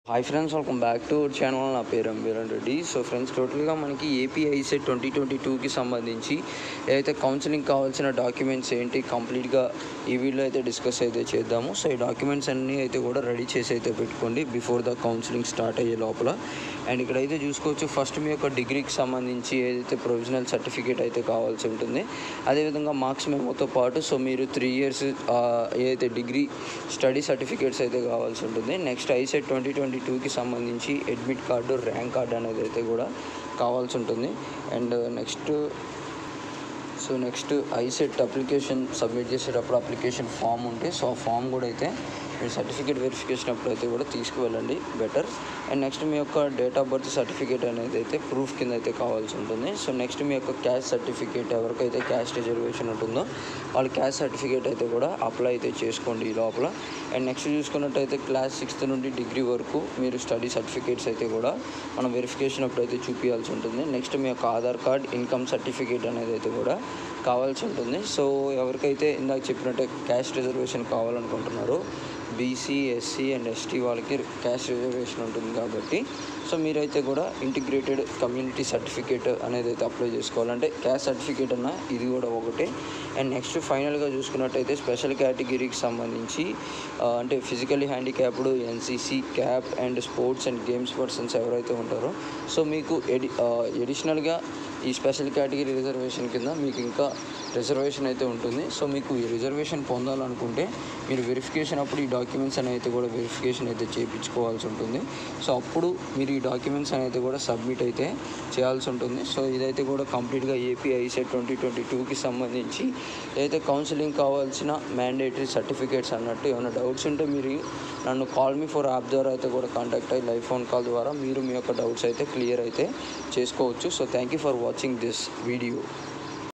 hi friends welcome back to our channel నా పేరు అంబీరన్ Reddy so friends టోటల్గా మనకి ఏపీ ఐసెట్ ట్వంటీ ట్వంటీ టూకి సంబంధించి ఏదైతే కౌన్సిలింగ్ కావాల్సిన డాక్యుమెంట్స్ ఏంటి కంప్లీట్గా ఈ వీడియోలో అయితే డిస్కస్ అయితే చేద్దాము సో ఈ డాక్యుమెంట్స్ అన్నీ అయితే కూడా రెడీ చేసి అయితే పెట్టుకోండి బిఫోర్ ద కౌన్సిలింగ్ స్టార్ట్ అయ్యే లోపల అండ్ ఇక్కడైతే చూసుకోవచ్చు ఫస్ట్ మీ యొక్క డిగ్రీకి సంబంధించి ఏదైతే ప్రొవిజనల్ సర్టిఫికేట్ అయితే కావాల్సి ఉంటుంది అదేవిధంగా మార్క్స్ మెమోతో పాటు సో మీరు త్రీ ఇయర్స్ ఏదైతే డిగ్రీ స్టడీ సర్టిఫికేట్స్ అయితే కావాల్సి ఉంటుంది నెక్స్ట్ ఐసెట్ ట్వంటీ ట్వంటీ టూకి సంబంధించి అడ్మిట్ కార్డు ర్యాంక్ కార్డు అనేది అయితే కూడా కావాల్సి ఉంటుంది and next so next ICET application submit చేసేటప్పుడు అప్లికేషన్ ఫామ్ ఉంటే సో ఆ ఫామ్ కూడా అయితే మీరు సర్టిఫికేట్ వెరిఫికేషన్ అప్పుడు అయితే కూడా తీసుకువెళ్ళండి బెటర్ అండ్ నెక్స్ట్ మీ యొక్క డేట్ ఆఫ్ బర్త్ సర్టిఫికేట్ అనేది అయితే ప్రూఫ్ కింద అయితే కావాల్సి ఉంటుంది సో నెక్స్ట్ మీ యొక్క క్యాష్ సర్టిఫికేట్ ఎవరికైతే క్యాష్ రిజర్వేషన్ ఉంటుందో వాళ్ళు క్యాష్ సర్టిఫికేట్ అయితే కూడా అప్లై అయితే చేసుకోండి ఈ లోపల అండ్ నెక్స్ట్ చూసుకున్నట్టయితే క్లాస్ సిక్స్త్ నుండి డిగ్రీ వరకు మీరు స్టడీ సర్టిఫికేట్స్ అయితే కూడా మనం వెరిఫికేషన్ అప్పుడు అయితే చూపించాల్సి ఉంటుంది నెక్స్ట్ మీ యొక్క ఆధార్ కార్డ్ ఇన్కమ్ సర్టిఫికేట్ అనేది అయితే కూడా కావాల్సి ఉంటుంది సో ఎవరికైతే ఇందాక చెప్పినట్టే క్యాష్ రిజర్వేషన్ కావాలనుకుంటున్నారో బీసీ ఎస్సీ అండ్ ఎస్టీ వాళ్ళకి క్యాష్ రిజర్వేషన్ ఉంటుంది కాబట్టి సో మీరైతే కూడా ఇంటిగ్రేటెడ్ కమ్యూనిటీ సర్టిఫికేట్ అనేది అయితే అప్లై చేసుకోవాలంటే క్యాష్ సర్టిఫికేట్ అన్న ఇది కూడా ఒకటే అండ్ నెక్స్ట్ ఫైనల్గా చూసుకున్నట్టయితే స్పెషల్ కేటగిరీకి సంబంధించి ఆ, అంటే physically handicapped NCC CAP and sports and games persons ఎవరైతే ఉంటారో సో మీకు ఎడి ఎడిషనల్గా ఈ స్పెషల్ కేటగిరీ రిజర్వేషన్ కింద మీకు ఇంకా రిజర్వేషన్ అయితే ఉంటుంది సో మీకు ఈ రిజర్వేషన్ పొందాలనుకుంటే మీరు వెరిఫికేషన్ అప్పుడు ఈ డాక్యుమెంట్స్ అనేది అయితే కూడా వెరిఫికేషన్ అయితే చేయించుకోవాల్సి ఉంటుంది సో అప్పుడు మీరు ఈ డాక్యుమెంట్స్ అనేది కూడా సబ్మిట్ అయితే చేయాల్సి ఉంటుంది సో ఇదైతే కూడా కంప్లీట్గా ఏపీ ఐసెట్ ట్వంటీ ట్వంటీ టూకి సంబంధించి ఏదైతే కౌన్సిలింగ్ కావాల్సిన మ్యాండేటరీ సర్టిఫికేట్స్ అన్నట్టు ఏమైనా డౌట్స్ ఉంటే మీరు నన్ను కాల్ మీ ఫర్ యాప్ ద్వారా అయితే కూడా కాంటాక్ట్ అయ్యి లైవ్ ఫోన్ కాల్ ద్వారా మీరు మీ యొక్క డౌట్స్ అయితే క్లియర్ అయితే చేసుకోవచ్చు so thank you for watching this video